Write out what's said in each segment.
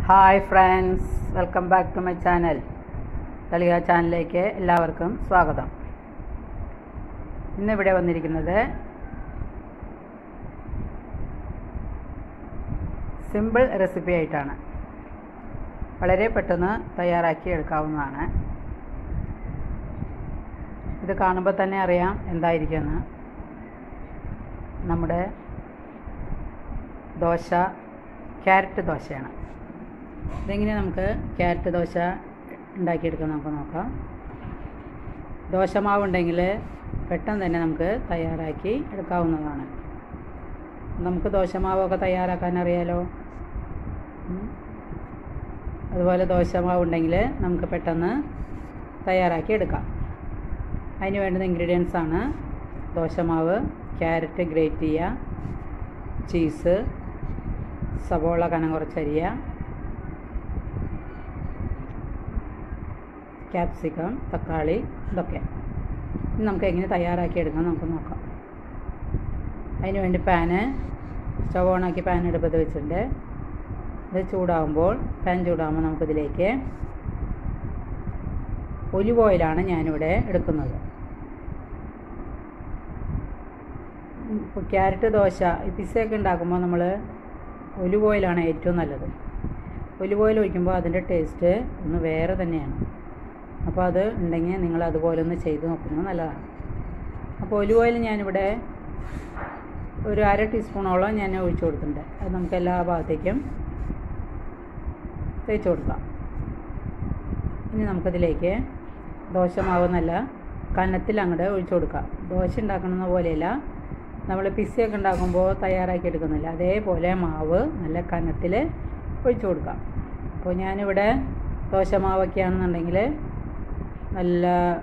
Hi friends welcome back to my channel Thalika ചാനലിലേക്ക് എല്ലാവർക്കും സ്വാഗതം ഇന്നിവിടെ വന്നിരിക്കുന്നത് സിമ്പിൾ റെസിപ്പി ആയിട്ടാണ് വളരെ പെട്ടെന്ന് തയ്യാറാക്കി എടുക്കാവുന്നതാണ് ഇത് കാണുമ്പോൾ തന്നെ അറിയാം എന്തായിരിക്കുമെന്ന് നമ്മുടെ ദോശ ക്യാരറ്റ് ദോശയാണ് ഇതെങ്ങനെ നമുക്ക് ക്യാരറ്റ് ദോശ ഉണ്ടാക്കിയെടുക്കാൻ നമുക്ക് നോക്കാം ദോശമാവ് ഉണ്ടെങ്കിൽ പെട്ടെന്ന് തന്നെ നമുക്ക് തയ്യാറാക്കി എടുക്കാവുന്നതാണ് നമുക്ക് ദോശമാവൊക്കെ തയ്യാറാക്കാൻ അറിയാലോ ഉം. അതുപോലെ ദോശമാവ് ഉണ്ടെങ്കിൽ നമുക്ക് പെട്ടെന്ന് തയ്യാറാക്കി എടുക്കാം അതിന് വേണ്ടുന്ന ഇൻഗ്രീഡിയൻസ് ആണ് ദോശമാവ് ക്യാരറ്റ് ഗ്രേറ്റ് ചെയ്യുക ചീസ് സവോള കനം കുറച്ചരിയുക ക്യാപ്സിക്കം തക്കാളി ഇതൊക്കെ ഇനി നമുക്ക് എങ്ങനെ തയ്യാറാക്കി എടുക്കാം നമുക്ക് നോക്കാം അതിന് വേണ്ടി പാന് സ്റ്റവ് ഓണാക്കി പാൻ അടുപ്പത്ത് വെച്ചിട്ടുണ്ട് ഇത് ചൂടാകുമ്പോൾ പാൻ ചൂടാകുമ്പോൾ നമുക്കിതിലേക്ക് ഒലിവ് ഓയിലാണ് ഞാനിവിടെ എടുക്കുന്നത് ഇപ്പോൾ ക്യാരറ്റ് ദോശ ഈ പിസ്സയൊക്കെ ഉണ്ടാക്കുമ്പോൾ നമ്മൾ ഒലിവ് ഓയിലാണ് ഏറ്റവും നല്ലത് ഒലിവ് ഓയിൽ ഒഴിക്കുമ്പോൾ അതിൻ്റെ ടേസ്റ്റ് ഒന്ന് വേറെ തന്നെയാണ് അപ്പോൾ അത് ഉണ്ടെങ്കിൽ നിങ്ങൾ അതുപോലെ ഒന്ന് ചെയ്ത് നോക്കുന്നത് നല്ലതാണ് അപ്പോൾ ഒലിവ് ഓയിൽ ഞാനിവിടെ ഒരു അര ടീസ്പൂണോളം ഞാൻ ഒഴിച്ചു കൊടുത്തിട്ടുണ്ട് അത് നമുക്ക് എല്ലാ ഭാഗത്തേക്കും തേച്ച് കൊടുക്കാം ഇനി നമുക്കതിലേക്ക് ദോശമാവ് നല്ല കനത്തിൽ അങ്ങോട്ട് ഒഴിച്ചു കൊടുക്കാം ദോശ ഉണ്ടാക്കുന്ന പോലെയല്ല നമ്മൾ പിസ്സയൊക്കെ ഉണ്ടാക്കുമ്പോൾ തയ്യാറാക്കി എടുക്കുന്നില്ല അതേപോലെ മാവ് നല്ല കനത്തിൽ ഒഴിച്ചു കൊടുക്കാം അപ്പോൾ ഞാനിവിടെ ദോശമാവൊക്കെ ആണെന്നുണ്ടെങ്കിൽ നല്ല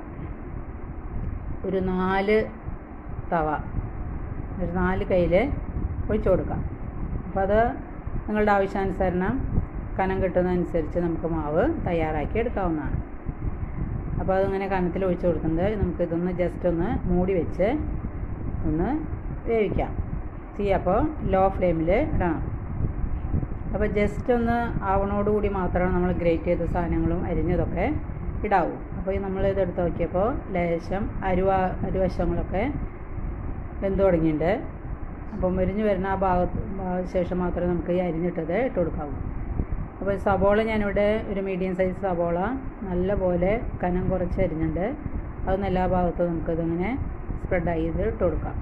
ഒരു നാല് തവ ഒരു നാല് കയ്യിൽ ഒഴിച്ചു കൊടുക്കാം അപ്പോൾ അത് നിങ്ങളുടെ ആവശ്യാനുസരണം കനം കിട്ടുന്നതനുസരിച്ച് നമുക്ക് മാവ് തയ്യാറാക്കി എടുക്കാവുന്നതാണ് അപ്പോൾ അതിങ്ങനെ കനത്തിൽ ഒഴിച്ചു കൊടുക്കുന്നുണ്ട് നമുക്കിതൊന്ന് ജസ്റ്റ് ഒന്ന് മൂടി വെച്ച് ഒന്ന് വേവിക്കാം തീ അപ്പോൾ ലോ ഫ്ലെയിമിൽ ഇടണം അപ്പോൾ ജസ്റ്റ് ഒന്ന് ആവണോടുകൂടി മാത്രമാണ് നമ്മൾ ഗ്രേറ്റ് ചെയ്ത സാധനങ്ങളും അരിഞ്ഞതൊക്കെ ഇടാവൂ അപ്പോൾ നമ്മൾ ഇത് എടുത്ത് നോക്കിയപ്പോൾ ലേശം അരുവ അരുവശങ്ങളൊക്കെ വെന്ത് തുടങ്ങിയിട്ടുണ്ട് അപ്പം മുരിഞ്ഞ് വരുന്ന ആ ഭാഗത്ത് ഭാഗ- ശേഷം മാത്രമേ നമുക്ക് ഈ അരിഞ്ഞിട്ടത് ഇട്ട് കൊടുക്കാവൂ അപ്പോൾ സബോള ഞാനിവിടെ ഒരു മീഡിയം സൈസ് സബോള നല്ല പോലെ കനം കുറച്ച് അരിഞ്ഞിട്ടുണ്ട് അതൊന്ന് എല്ലാ ഭാഗത്തും നമുക്കിതിങ്ങനെ സ്പ്രെഡായി ഇത് ഇട്ട് കൊടുക്കാം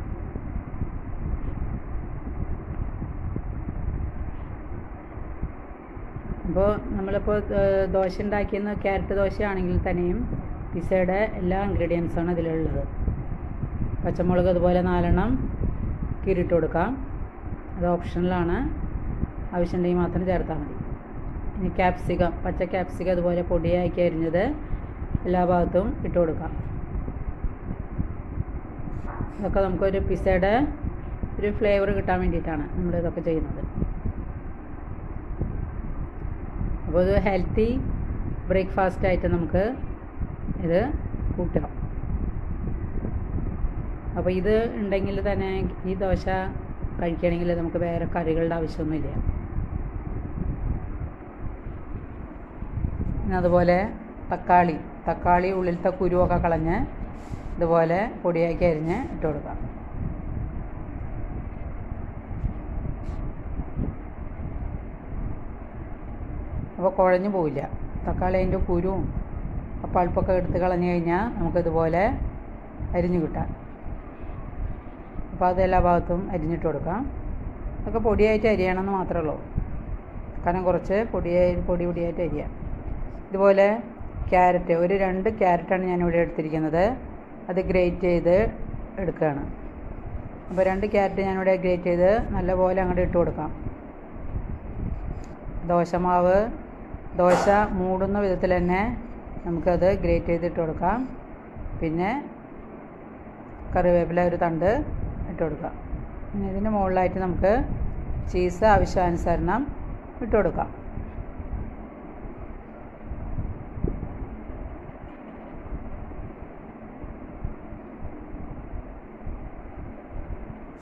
അപ്പോൾ നമ്മളിപ്പോൾ ഏഹ്, ദോശ ഉണ്ടാക്കിയെന്ന് ക്യാരറ്റ് ദോശയാണെങ്കിൽ തന്നെയും പിസയുടെ എല്ലാ ഇൻഗ്രീഡിയൻസാണ് ഇതിലുള്ളത് പച്ചമുളക് അതുപോലെ നാലെണ്ണം കീറിയിട്ട് കൊടുക്കാം അത് ഓപ്ഷണലാണ് ആവശ്യമുണ്ടെങ്കിൽ മാത്രം ചേർത്താൽ മതി ഇനി ക്യാപ്സിക്കം പച്ച ക്യാപ്സിക്കം അതുപോലെ പൊടിയാക്കി അരിഞ്ഞത് എല്ലാ ഭാഗത്തും ഇട്ട് കൊടുക്കാം ഇതൊക്കെ നമുക്കൊരു പിസയുടെ ഒരു ഫ്ലേവർ കിട്ടാൻ വേണ്ടിയിട്ടാണ് നമ്മൾ ഇതൊക്കെ ചെയ്യുന്നത് അപ്പോൾ ഇത് ഹെൽത്തി ബ്രേക്ക്ഫാസ്റ്റ് ആയിട്ട് നമുക്ക് ഇത് കൂട്ടാം അപ്പോൾ ഇത് ഉണ്ടെങ്കിൽ തന്നെ ഈ ദോശ കഴിക്കണമെങ്കിൽ നമുക്ക് വേറെ കറികളുടെ ആവശ്യമൊന്നുമില്ല പിന്നെ അതുപോലെ തക്കാളി തക്കാളി ഉള്ളിലത്തെ കുരുവൊക്കെ കളഞ്ഞ് ഇതുപോലെ പൊടിയാക്കി അരിഞ്ഞ് ഇട്ട് കൊടുക്കാം അപ്പോൾ കുഴഞ്ഞു പോവില്ല തക്കാളി അതിൻ്റെ കുരുവും ആ പൾപ്പൊക്കെ എടുത്ത് കളഞ്ഞു കഴിഞ്ഞാൽ നമുക്കിതുപോലെ അരിഞ്ഞു കിട്ടാം അപ്പോൾ അത് എല്ലാ ഭാഗത്തും അരിഞ്ഞിട്ട് കൊടുക്കാം അതൊക്കെ പൊടിയായിട്ട് അരിയണമെന്ന് മാത്രമേ ഉള്ളൂ കനം കുറച്ച് പൊടിയായി പൊടി പൊടിയായിട്ട് അരിയാം ഇതുപോലെ ക്യാരറ്റ് ഒരു രണ്ട് ക്യാരറ്റാണ് ഞാനിവിടെ എടുത്തിരിക്കുന്നത് അത് ഗ്രേറ്റ് ചെയ്ത് എടുക്കുകയാണ് അപ്പോൾ രണ്ട് ക്യാരറ്റ് ഞാനിവിടെ ഗ്രേറ്റ് ചെയ്ത് നല്ലപോലെ അങ്ങോട്ട് ഇട്ട് കൊടുക്കാം ദോശമാവ് ദോശ മൂടുന്ന വിധത്തിൽ തന്നെ നമുക്കത് ഗ്രേറ്റ് ചെയ്തിട്ട് കൊടുക്കാം പിന്നെ കറിവേപ്പില ഒരു തണ്ട് ഇട്ട് കൊടുക്കാം പിന്നെ ഇതിന് മുകളിലായിട്ട് നമുക്ക് ചീസ് ആവശ്യാനുസരണം ഇട്ട് കൊടുക്കാം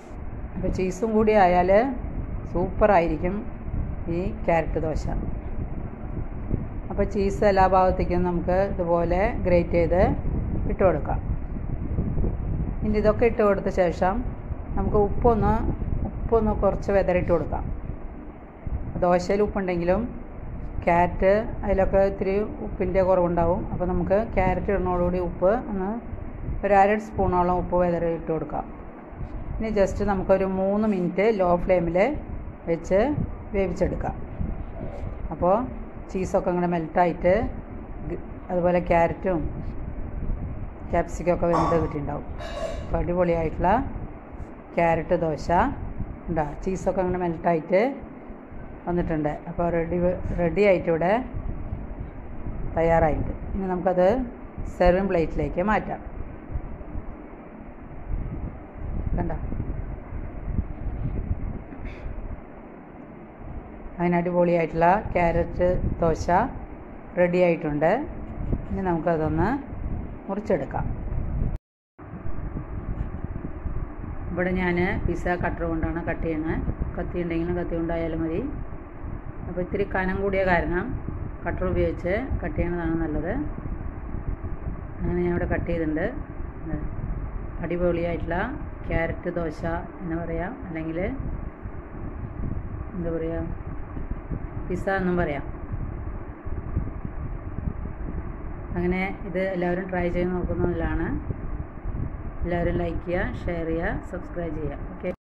അപ്പോൾ ചീസും കൂടി ആയാൽ സൂപ്പറായിരിക്കും ഈ ക്യാരറ്റ് ദോശ അപ്പോൾ ചീസ് എല്ലാ ഭാഗത്തേക്കും നമുക്ക് ഇതുപോലെ ഗ്രേറ്റ് ചെയ്ത് ഇട്ട് കൊടുക്കാം ഇനി ഇതൊക്കെ ഇട്ട് കൊടുത്ത ശേഷം നമുക്ക് ഉപ്പൊന്ന് ഉപ്പൊന്ന് കുറച്ച് വെതറിട്ട് കൊടുക്കാം ദോശയിൽ ഉപ്പുണ്ടെങ്കിലും ക്യാരറ്റ് അതിലൊക്കെ ഇത്തിരി ഉപ്പിൻ്റെ കുറവുണ്ടാവും അപ്പോൾ നമുക്ക് ക്യാരറ്റ് ഇടുന്നതോടുകൂടി ഉപ്പ് ഒന്ന് ഒരു അര സ്പൂണോളം ഉപ്പ് വെതറി ഇട്ട് കൊടുക്കാം ഇനി ജസ്റ്റ് നമുക്കൊരു മൂന്ന് മിനിറ്റ് ലോ ഫ്ലെയിമിൽ വെച്ച് വേവിച്ചെടുക്കാം അപ്പോൾ ചീസൊക്കെ ഇങ്ങനെ മെൽട്ടായിട്ട് അതുപോലെ ക്യാരറ്റും ക്യാപ്സിക്കൊക്കെ വെന്ത് കിട്ടിയിട്ടുണ്ടാവും അപ്പോൾ അടിപൊളിയായിട്ടുള്ള ക്യാരറ്റ് ദോശ ഉണ്ടാ ചീസൊക്കെ അങ്ങനെ മെൽട്ടായിട്ട് വന്നിട്ടുണ്ട് അപ്പോൾ റെഡി റെഡി ആയിട്ട് ഇവിടെ തയ്യാറായിട്ട് ഇനി നമുക്കത് സെർവിങ് പ്ലേറ്റിലേക്ക് മാറ്റാം കണ്ട അതിന് അടിപൊളിയായിട്ടുള്ള ക്യാരറ്റ് ദോശ റെഡി ആയിട്ടുണ്ട് ഇനി നമുക്കതൊന്ന് മുറിച്ചെടുക്കാം ഇവിടെ ഞാൻ പിസ്സ കട്ടർ കൊണ്ടാണ് കട്ട് ചെയ്യുന്നത് കത്തി ഉണ്ടെങ്കിലും കത്തി കൊണ്ടായാലും മതി അപ്പോൾ ഇത്തിരി കനം കൂടിയ കാരണം കട്ടർ ഉപയോഗിച്ച് കട്ട് ചെയ്യണതാണ് നല്ലത് അങ്ങനെ ഞാൻ ഇവിടെ കട്ട് ചെയ്തിട്ടുണ്ട് അടിപൊളിയായിട്ടുള്ള ക്യാരറ്റ് ദോശ എന്ന് പറയാം അല്ലെങ്കിൽ എന്താ പറയുക പിസ്സ എന്നും പറയാം അങ്ങനെ ഇത് എല്ലാവരും ട്രൈ ചെയ്ത് നോക്കുന്നതിലാണ് എല്ലാവരും ലൈക്ക് ചെയ്യുക ഷെയർ ചെയ്യുക സബ്സ്ക്രൈബ് ചെയ്യുക ഓക്കെ